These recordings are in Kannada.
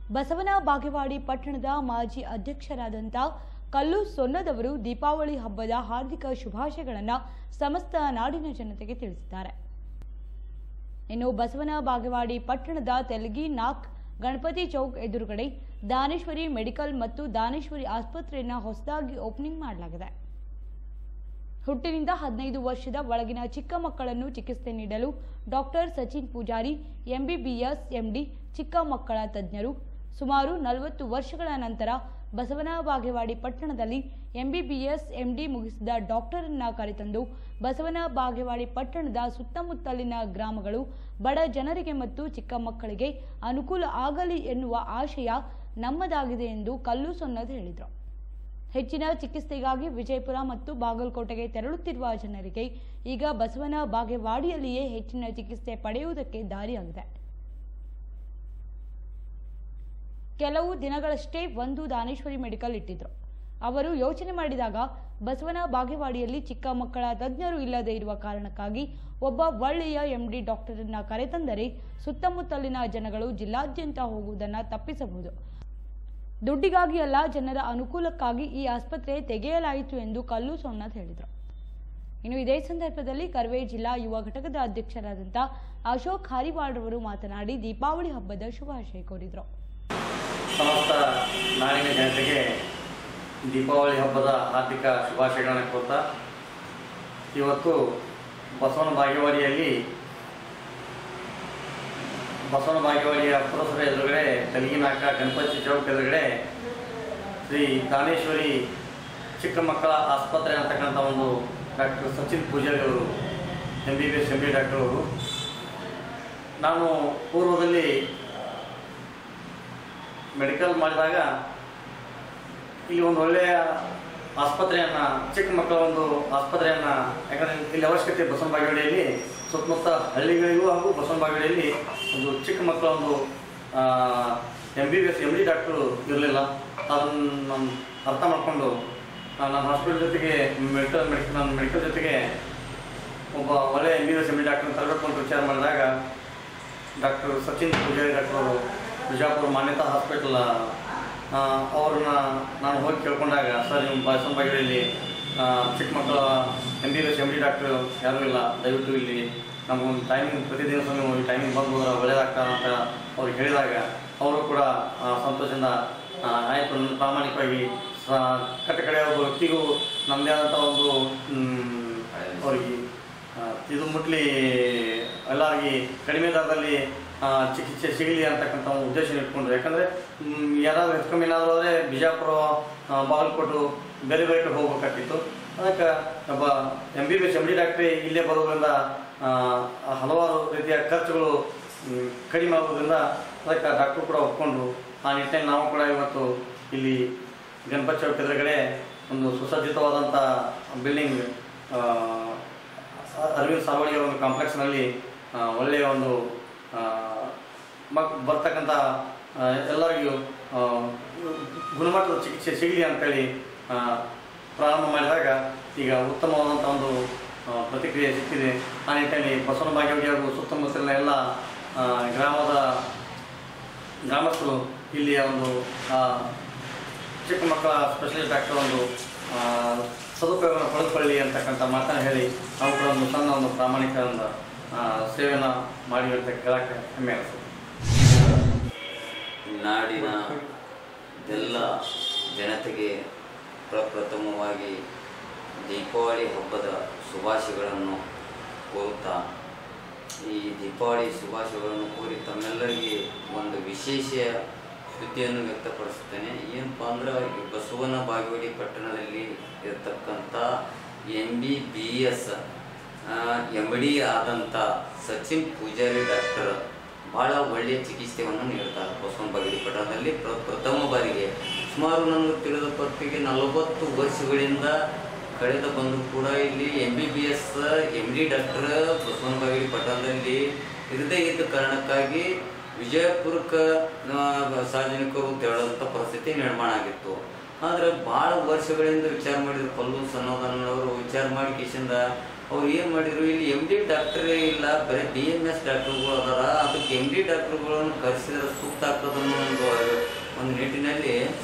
ಬಸವನ ಬಾಗೇವಾಡಿ ಪಟ್ಟಣದ ಮಾಜಿ ಅಧ್ಯಕ್ಷರಾದಂಥ ಕಲ್ಲು ಸೊನ್ನದವರು ದೀಪಾವಳಿ ಹಬ್ಬದ ಹಾರ್ದಿಕ ಶುಭಾಶಯಗಳನ್ನು ಸಮಸ್ತ ನಾಡಿನ ಜನತೆಗೆ ತಿಳಿಸಿದ್ದಾರೆ ಇನ್ನು ಬಸವನ ಬಾಗೇವಾಡಿ ಪಟ್ಟಣದ ತೆಲಗಿ ನಾಕ್ ಗಣಪತಿ ಚೌಕ್ ಎದುರುಗಡೆ ದಾನೇಶ್ವರಿ ಮೆಡಿಕಲ್ ಮತ್ತು ದಾನೇಶ್ವರಿ ಆಸ್ಪತ್ರೆಯನ್ನು ಹೊಸದಾಗಿ ಓಪನಿಂಗ್ ಮಾಡಲಾಗಿದೆ ಹುಟ್ಟಿನಿಂದ ಹದಿನೈದು ವರ್ಷದ ಒಳಗಿನ ಚಿಕ್ಕ ಮಕ್ಕಳನ್ನು ಚಿಕಿತ್ಸೆ ನೀಡಲು doctor Sachin Pujari MBBS MD ಚಿಕ್ಕ ಮಕ್ಕಳ ತಜ್ಞರು ಸುಮಾರು ನಲವತ್ತು ವರ್ಷಗಳ ನಂತರ ಬಸವನ ಬಾಗೇವಾಡಿ ಪಟ್ಟಣದಲ್ಲಿ ಎಂಬಿಬಿಎಸ್ ಎಂಡಿ ಮುಗಿಸಿದ ಡಾಕ್ಟರನ್ನ ಕರೆತಂದು ಬಸವನ ಬಾಗೇವಾಡಿ ಪಟ್ಟಣದ ಸುತ್ತಮುತ್ತಲಿನ ಗ್ರಾಮಗಳು ಬಡ ಜನರಿಗೆ ಮತ್ತು ಚಿಕ್ಕ ಮಕ್ಕಳಿಗೆ ಅನುಕೂಲ ಆಗಲಿ ಎನ್ನುವ ಆಶಯ ನಮ್ಮದಾಗಿದೆ ಎಂದು ಕಲ್ಲು ಸೊನ್ನದ್ ಹೇಳಿದರು ಹೆಚ್ಚಿನ ಚಿಕಿತ್ಸೆಗಾಗಿ ವಿಜಯಪುರ ಮತ್ತು ಬಾಗಲಕೋಟೆಗೆ ತೆರಳುತ್ತಿರುವ ಜನರಿಗೆ ಈಗ ಬಸವನ ಬಾಗೇವಾಡಿಯಲ್ಲಿಯೇ ಹೆಚ್ಚಿನ ಚಿಕಿತ್ಸೆ ಪಡೆಯುವುದಕ್ಕೆ ದಾರಿಯಾಗಿದೆ ಕೆಲವು ದಿನಗಳಷ್ಟೇ ಒಂದು ದಾನೇಶ್ವರಿ ಮೆಡಿಕಲ್ ಇಟ್ಟಿದ್ರು ಅವರು ಯೋಚನೆ ಮಾಡಿದಾಗ ಬಸವನ ಬಾಗೇವಾಡಿಯಲ್ಲಿ ಚಿಕ್ಕ ಮಕ್ಕಳ ತಜ್ಞರು ಇಲ್ಲದೆ ಇರುವ ಕಾರಣಕ್ಕಾಗಿ ಒಬ್ಬ ಒಳ್ಳೆಯ ಎಂಡಿ ಡಾಕ್ಟರನ್ನ ಕರೆತಂದರೆ ಸುತ್ತಮುತ್ತಲಿನ ಜನಗಳು ಜಿಲ್ಲಾದ್ಯಂತ ಹೋಗುವುದನ್ನು ತಪ್ಪಿಸಬಹುದು ದುಡ್ಡಿಗಾಗಿ ಅಲ್ಲ ಜನರ ಅನುಕೂಲಕ್ಕಾಗಿ ಈ ಆಸ್ಪತ್ರೆ ತೆಗೆಯಲಾಯಿತು ಎಂದು ಕಲ್ಲು ಸೋಮನಾಥ್ ಹೇಳಿದರು ಇನ್ನು ಇದೇ ಸಂದರ್ಭದಲ್ಲಿ ಕರ್ವೆ ಜಿಲ್ಲಾ ಯುವ ಘಟಕದ ಅಧ್ಯಕ್ಷರಾದಂಥ ಅಶೋಕ್ ಹಾರಿವಾಡ್ ಅವರು ಮಾತನಾಡಿ ದೀಪಾವಳಿ ಹಬ್ಬದ ಶುಭಾಶಯ ಕೋರಿದರು ಸಮಸ್ತ ನಾಡಿನ ಜನತೆಗೆ ದೀಪಾವಳಿ ಹಬ್ಬದ ಹಾರ್ದಿಕ ಶುಭಾಶಯಗಳನ್ನು ಕೋರ್ತಾ ಇವತ್ತು ಬಸವನ ಬಾಗೇವಾಡಿಯಲ್ಲಿ ಬಸವನ ಬಾಗೇವಾಡಿಯ ಪುರಸಭೆ ಎದುರುಗಡೆ ತೆಲಗಿನಾಕ ಗಣಪತಿ ಚೌಕ್ ಎದುರುಗಡೆ ಶ್ರೀ ದಾನೇಶ್ವರಿ ಚಿಕ್ಕ ಮಕ್ಕಳ ಆಸ್ಪತ್ರೆ ಅಂತಕ್ಕಂಥ ಒಂದು ಡಾಕ್ಟರ್ ಸಚಿನ್ ಪೂಜಾರಿ ಅವರು M B B S M B doctor ಅವರು ನಾನು ಪೂರ್ವದಲ್ಲಿ ಮೆಡಿಕಲ್ ಮಾಡಿದಾಗ ಇಲ್ಲಿ ಒಂದು ಒಳ್ಳೆಯ ಆಸ್ಪತ್ರೆಯನ್ನು ಚಿಕ್ಕ ಮಕ್ಕಳ ಒಂದು ಆಸ್ಪತ್ರೆಯನ್ನು ಯಾಕಂದರೆ ಇಲ್ಲಿ ಅವಶ್ಯಕತೆ ಬಸವನ ಬಾಗೇವಾಡಿಯಲ್ಲಿ ಸುತ್ತಮುತ್ತ ಹಳ್ಳಿಗಳಿಗೂ ಹಾಗೂ ಬಸವನ ಬಾಗೇವಾಡಿಯಲ್ಲಿ ಒಂದು ಚಿಕ್ಕ ಮಕ್ಕಳ ಒಂದು M B B S M D doctor ಇರಲಿಲ್ಲ ಅದನ್ನು ನಾನು ಅರ್ಥ ಮಾಡಿಕೊಂಡು ನನ್ನ ಹಾಸ್ಪಿಟಲ್ ಜೊತೆಗೆ ಮೆಡಿಕಲ್ ಮೆಡಿಕಲ್ ನನ್ನ ಮೆಡಿಕಲ್ ಜೊತೆಗೆ ಒಬ್ಬ ಒಳ್ಳೆಯ M B B S M D doctor ತರಬೇಕು ಅಂತ ವಿಚಾರ ಮಾಡಿದಾಗ ಡಾಕ್ಟರ್ ಸಚಿನ್ ಪೂಜಾರಿ ಡಾಕ್ಟರ್ ಅವರು ಬಿಜಾಪುರ ಮಾನ್ಯತಾ ಹಾಸ್ಪಿಟಲ್ ಅವ್ರನ್ನ ನಾನು ಹೋಗಿ ಕೇಳ್ಕೊಂಡಾಗ ಸರ್ ನಿಮ್ಮ ಬಸವನ ಬಾಗಿಲಲ್ಲಿ ಚಿಕ್ಕ ಮಕ್ಕಳ M B B S M D doctor ಯಾರೂ ಇಲ್ಲ ದಯವಿಟ್ಟು ಇಲ್ಲಿ ನಮಗೊಂದು ಟೈಮಿಂಗ್ ಪ್ರತಿದಿನ ಸಹ ನೀವು ಈ ಟೈಮಿಂಗ್ ಬಂದು ಹೋದ್ರೆ ಒಳ್ಳೆಯದಾಗ್ತದೆ ಅಂತ ಅವ್ರಿಗೆ ಹೇಳಿದಾಗ ಅವರು ಕೂಡ ಆ, ಸಂತೋಷದಿಂದ ಆ, ಆಯಿತು ನನ್ನ ಪ್ರಾಮಾಣಿಕವಾಗಿ ಸ- ಕಟ್ಟ ಕಡೆಯ ಒಬ್ಬ ವ್ಯಕ್ತಿಗೂ ನಮ್ಮದೇ ಆದಂಥ ಒಂದು ಮ್, ಅವರಿಗೆ ಆ, ಇದು ಮುಟ್ಲಿ ಎಲ್ಲರಿಗೆ ಕಡಿಮೆ ದರದಲ್ಲಿ ಆ, ಚಿಕಿತ್ಸೆ ಸಿಗಲಿ ಅಂತಕ್ಕಂಥ ಒಂದು ಉದ್ದೇಶ ಇಟ್ಕೊಂಡು ಯಾಕಂದರೆ ಯಾರಾದ್ರೂ ಹೆಚ್ಚು ಕಮ್ಮಿ ಏನಾದರೂ ಆದರೆ ಬಿಜಾಪುರ ಆ, ಬಾಗಲಕೋಟು ಬೇರೆ ಬೇರೆ ಕಡೆ ಹೋಗ್ಬೇಕಾಗಿತ್ತು ಅದಕ್ಕೆ ಒಬ್ಬ M B B S M D ಡಾಕ್ಟ್ರಿ ಇಲ್ಲೇ ಬರೋದ್ರಿಂದ ಆ, ಹಲವಾರು ರೀತಿಯ ಖರ್ಚುಗಳು ಮ್, ಕಡಿಮೆ ಆಗೋದ್ರಿಂದ ಅದಕ್ಕೆ ಡಾಕ್ಟ್ರು ಕೂಡ ಒಪ್ಕೊಂಡು ಆ ನಿಟ್ಟಿನಲ್ಲಿ ನಾವು ಕೂಡ ಇವತ್ತು ಇಲ್ಲಿ ಗಣಪತಿ ಚೌಕ್ ಎದುರುಗಡೆ ಒಂದು ಸುಸಜ್ಜಿತವಾದಂಥ ಬಿಲ್ಡಿಂಗ್ ಅರವಿಂದ್ ಸಾವಳಿಗೆ ಒಂದು ಕಾಂಪ್ಲೆಕ್ಸ್ನಲ್ಲಿ ಆ, ಒಳ್ಳೆಯ ಒಂದು ಆ, ಮಕ್ ಬರ್ತಕ್ಕಂಥ ಆ, ಎಲ್ಲರಿಗೂ ಆ, ಗುಣಮಟ್ಟದ ಚಿಕಿತ್ಸೆ ಸಿಗಲಿ ಅಂತೇಳಿ ಆ, ಪ್ರಾರಂಭ ಮಾಡಿದಾಗ ಈಗ ಉತ್ತಮವಾದಂಥ ಒಂದು ಆ, ಪ್ರತಿಕ್ರಿಯೆ ಸಿಕ್ಕಿದೆ ಆ ನಿಟ್ಟಿನಲ್ಲಿ ಬಸವನ ಬಾಗೇವಾಡಿ ಹಾಗೂ ಸುತ್ತಮುತ್ತಲಿನ ಎಲ್ಲ ಆ, ಗ್ರಾಮದ ಗ್ರಾಮಸ್ಥರು ಇಲ್ಲಿಯ ಒಂದು ಆ, ಚಿಕ್ಕ ಮಕ್ಕಳ ಸ್ಪೆಷಲಿಸ್ಟ್ ಡಾಕ್ಟರ್ ಒಂದು ಆ, ಸದುಪಯೋಗವನ್ನು ಪಡೆದುಕೊಳ್ಳಿ ಅಂತಕ್ಕಂಥ ಮಾತನ್ನು ಹೇಳಿ ನಾವು ಕೂಡ ಒಂದು ಸಣ್ಣ ಒಂದು ಪ್ರಾಮಾಣಿಕ ಒಂದು ಆ, ಸೇವೆಯನ್ನು ಮಾಡಿ ಅಂತ ಕೇಳಕ್ಕೆ ಹೆಮ್ಮೆ ಅನಿಸುತ್ತೆ ನಾಡಿನ ಎಲ್ಲ ಜನತೆಗೆ ಪ್ರಪ್ರಥಮವಾಗಿ ದೀಪಾವಳಿ ಹಬ್ಬದ ಶುಭಾಶಯಗಳನ್ನು ಕೋರುತ್ತಾ ಈ ದೀಪಾವಳಿ ಶುಭಾಶಯಗಳನ್ನು ಕೋರಿ ತಮ್ಮೆಲ್ಲರಿಗೆ ಒಂದು ವಿಶೇಷ ಸುದ್ದಿಯನ್ನು ವ್ಯಕ್ತಪಡಿಸುತ್ತೇನೆ ಏನಪ್ಪ ಅಂದ್ರೆ ಈ ಬಸವನ ಬಾಗೇವಾಡಿ ಪಟ್ಟಣದಲ್ಲಿ ಇರತಕ್ಕಂಥ M B B S M D ಆದಂಥ ಸಚಿನ್ ಪೂಜಾರಿ ಡಾಕ್ಟರ್ ಭಾಳ ಒಳ್ಳೆಯ ಚಿಕಿತ್ಸೆಯನ್ನು ನೀಡ್ತಾರೆ ಬಸವನ ಬಾಗೇವಾಡಿ ಪಟ್ಟಣದಲ್ಲಿ ಪ್ರ ಪ್ರಥಮ ಬಾರಿಗೆ ಸುಮಾರು ನನಗೆ ತಿಳಿದ ಪಟ್ಟಿಗೆ ನಲವತ್ತು ವರ್ಷಗಳಿಂದ ಕಳೆದ ಬಂದು ಕೂಡ ಇಲ್ಲಿ M B B S M D doctor Basavana Bagewadi ಪಟ್ಟಣದಲ್ಲಿ ಇರದೇ ಇದ್ದ ಕಾರಣಕ್ಕಾಗಿ ವಿಜಯಪುರಕ್ಕೆ ಆ, ಸಾರ್ವಜನಿಕರು ತೆರಳುವಂಥ ಪರಿಸ್ಥಿತಿ ನಿರ್ಮಾಣ ಆಗಿತ್ತು ಆದರೆ ಭಾಳ ವರ್ಷಗಳಿಂದ ವಿಚಾರ ಮಾಡಿದ್ರು ಪಲ್ಲು ಸನ್ನೋದನವರು ವಿಚಾರ ಮಾಡಿ ಕಿಶಿಂದ ಅವ್ರು ಏನು ಮಾಡಿದ್ರು ಇಲ್ಲಿ ಎಮ್ ಡಿ ಡಾಕ್ಟರೇ ಇಲ್ಲ ಬರೀ ಬಿ ಎಮ್ ಎಸ್ ಡಾಕ್ಟರ್ಗಳು ಅದಾರ ಅದಕ್ಕೆ ಎಮ್ ಡಿ ಡಾಕ್ಟರ್ಗಳನ್ನು ಕರೆಸಿದ್ರೆ ಸೂಕ್ತ ಆಗ್ತದೆ ಅನ್ನೋ ಒಂದು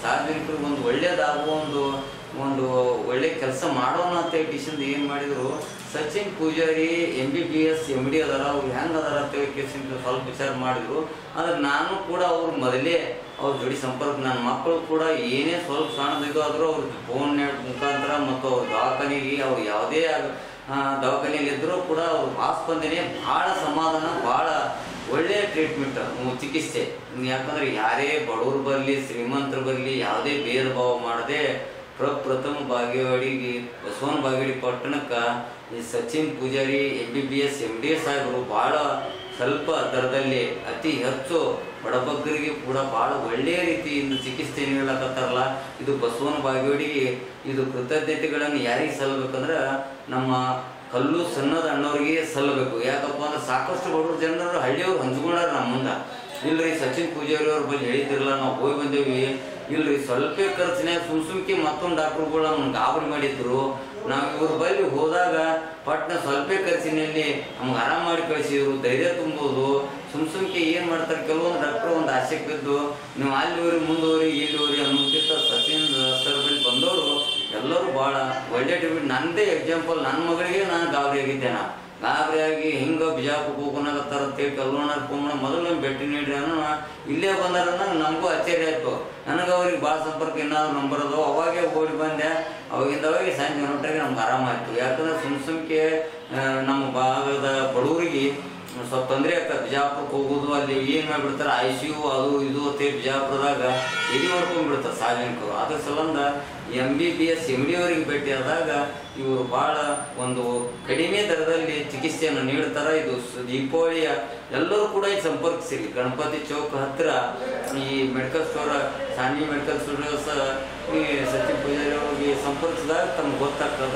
ಸಾರ್ವಜನಿಕರಿಗೆ ಒಂದು ಒಳ್ಳೇದಾಗುವ ಒಂದು ಒಂದು ಒಳ್ಳೆ ಕೆಲಸ ಮಾಡೋಣ ಅಂತ ಕಿಶಿಂದ ಏನು ಮಾಡಿದ್ರು Sachin Pujari M B B S M D ಅದಾರ ಅವ್ರು ಹೆಂಗೆ ಅದಾರ ಅಂತ ಹೇಳಿ ಕಿಶಿಂದ ಸ್ವಲ್ಪ ವಿಚಾರ ಮಾಡಿದ್ರು ಆದ್ರೆ ನಾನು ಕೂಡ ಅವ್ರ ಮೊದಲೇ ಅವ್ರ ಜೋಡಿ ಸಂಪರ್ಕ ನನ್ನ ಮಕ್ಕಳು ಕೂಡ ಏನೇ ಸ್ವಲ್ಪ ಸಣ್ಣದಿದ್ದು ಆದರೂ ಅವ್ರ ಫೋನ್ ಮುಖಾಂತರ ಮತ್ತು ಅವ್ರ ದವಾಖಾನೆಗೆ ಅವ್ರು ಯಾವುದೇ ಆ, ದವಾಖಾನೆಯಲ್ಲಿ ಇದ್ದರೂ ಕೂಡ ಅವ್ರ ಆಸ್ಪಂದನೆ ಭಾಳ ಸಮಾಧಾನ ಭಾಳ ಒಳ್ಳೆಯ ಟ್ರೀಟ್ಮೆಂಟ್ ಚಿಕಿತ್ಸೆ ಯಾಕಂದ್ರೆ ಯಾರೇ ಬಡವರು ಬರಲಿ ಶ್ರೀಮಂತರು ಬರಲಿ ಯಾವುದೇ ಭೇದ ಭಾವ ಮಾಡದೆ ಪ್ರಪ್ರಥಮ ಬಾಗೇವಾಡಿಗೆ ಬಸವನ ಬಾಗೇವಾಡಿ ಪಟ್ಟಣಕ್ಕೆ ಈ Sachin Pujari M B B S M D ಸಾಹೇಬರು ಭಾಳ ಸ್ವಲ್ಪ ದರದಲ್ಲಿ ಅತಿ ಹೆಚ್ಚು ಬಡಬಗ್ಗರಿಗೆ ಕೂಡ ಭಾಳ ಒಳ್ಳೆಯ ರೀತಿಯಿಂದ ಚಿಕಿತ್ಸೆ ನೀಡಲಕತ್ತಾರಲ್ಲ ಇದು ಬಸವನ ಬಾಗೇವಾಡಿಗೆ ಇದು ಕೃತಜ್ಞತೆಗಳನ್ನು ಯಾರಿಗೆ ಸಲ್ಲಬೇಕಂದ್ರೆ ನಮ್ಮ ಕಲ್ಲು ಸಣ್ಣದ ಅಣ್ಣವ್ರಿಗೆ ಸಲ್ಲಬೇಕು ಯಾಕಪ್ಪ ಅಂದ್ರೆ ಸಾಕಷ್ಟು ಬಡವರು ಜನರು ಹಳ್ಳಿಯವ್ರು ಹಂಚ್ಕೊಂಡಾರ ನಮ್ಮ ಮುಂದೆ ಇಲ್ರಿ ಸಚಿನ್ ಪೂಜಾರಿ ಅವ್ರ ಬಳಿ ಹೇಳಿದ್ರಲ್ಲ ನಾವು ಹೋಗಿ ಬಂದೇವಿ ಇಲ್ರಿ ಸ್ವಲ್ಪ ಖರ್ಚಿನಾಗ ಸುಮ್ ಸುಮ್ಕೆ ಮತ್ತೊಂದು ಡಾಕ್ಟರ್ಗಳು ನಮ್ಗೆ ಗಾಬರಿ ಮಾಡಿದ್ರು ನಾವು ಇವ್ರ ಬಳಿ ಹೋದಾಗ ಪಟ್ನ ಸ್ವಲ್ಪ ಖರ್ಚಿನಲ್ಲಿ ನಮ್ಗೆ ಆರಾಮ ಮಾಡಿ ಕಳಿಸಿದ್ರು ಧೈರ್ಯ ತುಂಬೋದು ಸುಮ್ ಸುಮ್ಕೆ ಏನು ಮಾಡ್ತಾರೆ ಕೆಲವೊಂದು ಡಾಕ್ಟರ್ ಒಂದು ಆಸೆಗೆ ಬಿದ್ದು ನೀವು ಅಲ್ಲಿ ಹೋರಿ ಮುಂದೋರಿ ಇಲ್ಲಿ ಹೋರಿ ಅನ್ನೋದಕ್ಕಿಂತ ಸಚಿನ್ ಸರ್ ಬಳಿ ಬಂದವರು ಎಲ್ಲರೂ ಭಾಳ ಒಳ್ಳೆ ಟ್ರೀಟ್ಮೆಂಟ್ ನಂದೇ ಎಕ್ಸಾಂಪಲ್ ನನ್ನ ಮಗಳಿಗೆ ನಾನು ಗಾಬರಿ ಆಗಿದ್ದೆ ನಾ ಗಾಬರಿ ಆಗಿ ಹಿಂಗ ಬಿಜಾಪುರ ಹೋಗೋಣಾಗತ್ತಾರ ಅಂತೇಳಿ ಕಲ್ವಣ್ಣರ ಫೋನ್ ಮೊದಲು ನಮ್ಮ ಭೇಟಿ ನೀಡ್ರಿ ಅನ್ನೋ ಇಲ್ಲೇ ಬಂದಾರ ನಮಗೂ ಅಚ್ಚರಿ ಆಯ್ತು ನನಗೆ ಅವ್ರಿಗೆ ಭಾಳ ಸಂಪರ್ಕ ಏನಾದ್ರು ನಂಬರ್ ಅದಾವ ಅವಾಗೆ ಓಡಿ ಬಂದೆ ಅವಾಗಿಂದ ಅವಾಗ ಸಂಜೆ ಹೊಂಟ್ರಿಗೆ ನಮ್ಗೆ ಆರಾಮಾಯ್ತು ಯಾಕಂದ್ರೆ ಸುಮ್ ಸುಮ್ಕೆ ಆ, ನಮ್ಮ ಭಾಗದ ಬಡವರಿಗೆ ಸ್ವಲ್ಪ ತೊಂದರೆ ಆಗ್ತದೆ ಬಿಜಾಪುರಕ್ಕೆ ಹೋಗೋದು ಅಲ್ಲಿ ಏನು ಮಾಡ್ಬಿಡ್ತಾರೆ ಐ ಸಿ ಯು ಅದು ಇದು ಅಂತೇಳಿ ಬಿಜಾಪುರದಾಗ ಎದಿ ಮಾಡ್ಕೊಂಡ್ಬಿಡ್ತಾರೆ ಸಾರ್ವಜನಿಕರು ಅದ್ರ ಸಂಬಂಧ M B B S M D ಅವರಿಗೆ ಭೇಟಿ ಆದಾಗ ಇವರು ಭಾಳ ಒಂದು ಕಡಿಮೆ ದರದಲ್ಲಿ ಚಿಕಿತ್ಸೆಯನ್ನು ನೀಡ್ತಾರೆ ಇದು ಸ- ದೀಪಾವಳಿಯ ಎಲ್ಲರೂ ಕೂಡ ಈ ಸಂಪರ್ಕಿಸಿರಿ ಗಣಪತಿ ಚೌಕ್ ಹತ್ತಿರ ಈ medical store Sanvi medical stores ಈ ಸಚಿನ್ ಪೂಜಾರಿ ಅವ್ರಿಗೆ ಸಂಪರ್ಕಿಸಿದಾಗ ತಮ್ಗೆ ಗೊತ್ತಾಗ್ತದ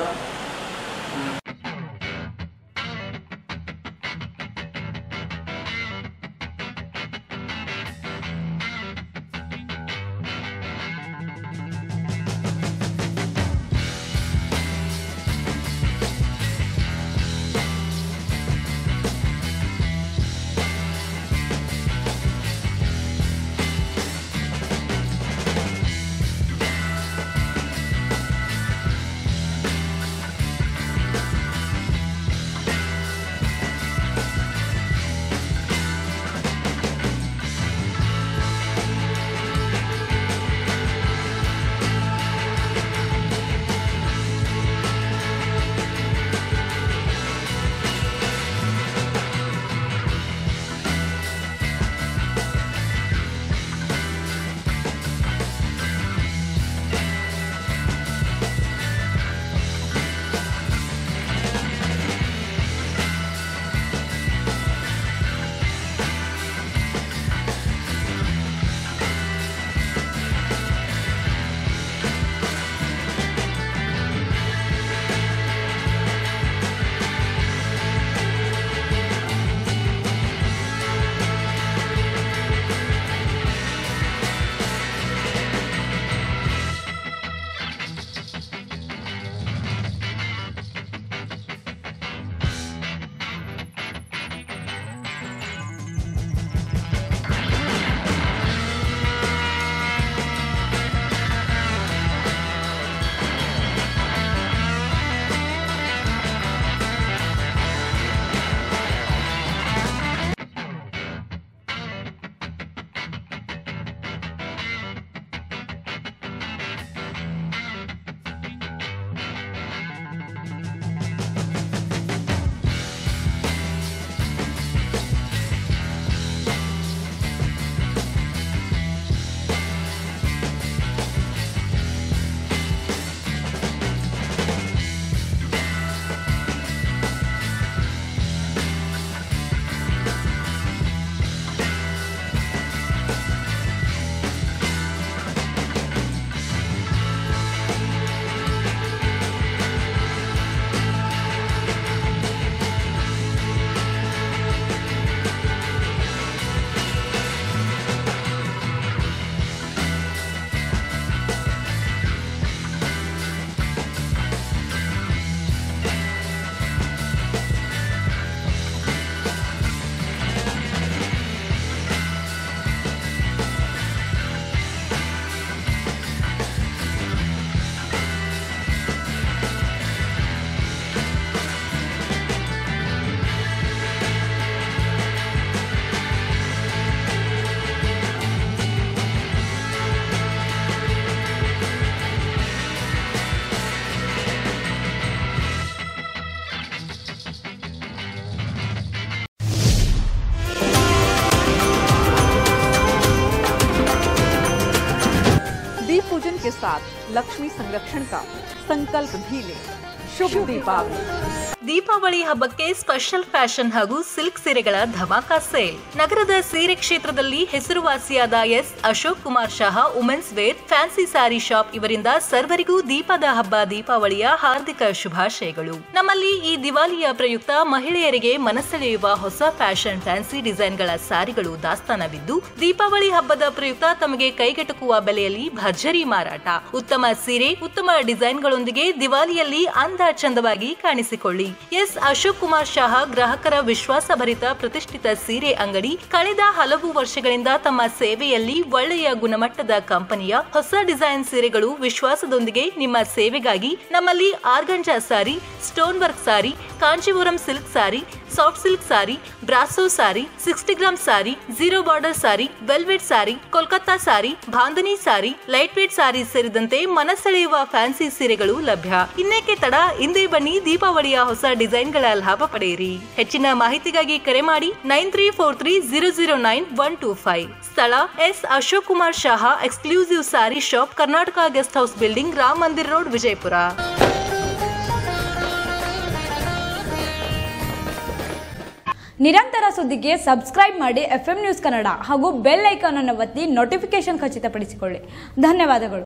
के साथ लक्ष्मी संरक्षण का संकल्प भी लें शुभ दीपावली ದೀಪಾವಳಿ ಹಬ್ಬಕ್ಕೆ ಸ್ಪೆಷಲ್ ಫ್ಯಾಷನ್ ಹಾಗೂ ಸಿಲ್ಕ್ ಸೀರೆಗಳ ಧಮಾಕಾ ಸೇಲ್ ನಗರದ ಸೀರೆ ಕ್ಷೇತ್ರದಲ್ಲಿ ಹೆಸರುವಾಸಿಯಾದ S Ashok Kumar Shah women's wear fancy sari shop ಇವರಿಂದ ಸರ್ವರಿಗೂ ದೀಪದ ಹಬ್ಬ ದೀಪಾವಳಿಯ ಹಾರ್ದಿಕ ಶುಭಾಶಯಗಳು ನಮ್ಮಲ್ಲಿ ಈ ದಿವಾಲಿಯ ಪ್ರಯುಕ್ತ ಮಹಿಳೆಯರಿಗೆ ಮನಸೆಳೆಯುವ ಹೊಸ ಫ್ಯಾಷನ್ ಫ್ಯಾನ್ಸಿ ಡಿಸೈನ್ಗಳ ಸಾರಿಗಳು ದಾಸ್ತಾನವಿದ್ದು ದೀಪಾವಳಿ ಹಬ್ಬದ ಪ್ರಯುಕ್ತ ತಮಗೆ ಕೈಗೆಟುಕುವ ಬೆಲೆಯಲ್ಲಿ ಭರ್ಜರಿ ಮಾರಾಟ ಉತ್ತಮ ಸೀರೆ ಉತ್ತಮ ಡಿಸೈನ್ಗಳೊಂದಿಗೆ ದಿವಾಲಿಯಲ್ಲಿ ಅಂದ ಚಂದವಾಗಿ ಕಾಣಿಸಿಕೊಳ್ಳಿ ಎಸ್ ಅಶೋಕ್ ಕುಮಾರ್ ಶಹಾ ಗ್ರಾಹಕರ ವಿಶ್ವಾಸಭರಿತ ಪ್ರತಿಷ್ಠಿತ ಸೀರೆ ಅಂಗಡಿ ಕಳೆದ ಹಲವು ವರ್ಷಗಳಿಂದ ತಮ್ಮ ಸೇವೆಯಲ್ಲಿ ಒಳ್ಳೆಯ ಗುಣಮಟ್ಟದ ಕಂಪನಿಯ ಹೊಸ ಡಿಸೈನ್ ಸೀರೆಗಳು ವಿಶ್ವಾಸದೊಂದಿಗೆ ನಿಮ್ಮ ಸೇವೆಗಾಗಿ ನಮ್ಮಲ್ಲಿ organza sari stone work sari Kanchipuram silk sari soft silk sari brasso sari sixty gram sari zero border sari velvet sari Kolkata sari bandhani sari lightweight sari ಸೇರಿದಂತೆ ಮನಸೆಳೆಯುವ ಫ್ಯಾನ್ಸಿ ಸೀರೆಗಳು ಲಭ್ಯ ಇನ್ನೇಕೆ ತಡ ಹಿಂದೆ ಬನ್ನಿ ದೀಪಾವಳಿಯ ಹೊಸ ಡಿಸೈನ್ಗಳ ಲಾಭ ಪಡೆಯಿರಿ ಹೆಚ್ಚಿನ ಮಾಹಿತಿಗಾಗಿ ಕರೆ ಮಾಡಿ nine three four three zero zero nine one two five ಸ್ಥಳ S Ashok Kumar Shah exclusive sari shop Karnataka guest house building Ram Mandir road Vijayapura ನಿರಂತರ ಸುದ್ದಿಗೆ ಸಬ್ಸ್ಕ್ರೈಬ್ ಮಾಡಿ ಎಫ್ ನ್ಯೂಸ್ ಕನ್ನಡ ಹಾಗೂ ಬೆಲ್ ಐಕಾನ್ ಅನ್ನು ಒತ್ತಿ ನೋಟಿಫಿಕೇಶನ್ ಖಚಿತಪಡಿಸಿಕೊಳ್ಳಿ ಧನ್ಯವಾದಗಳು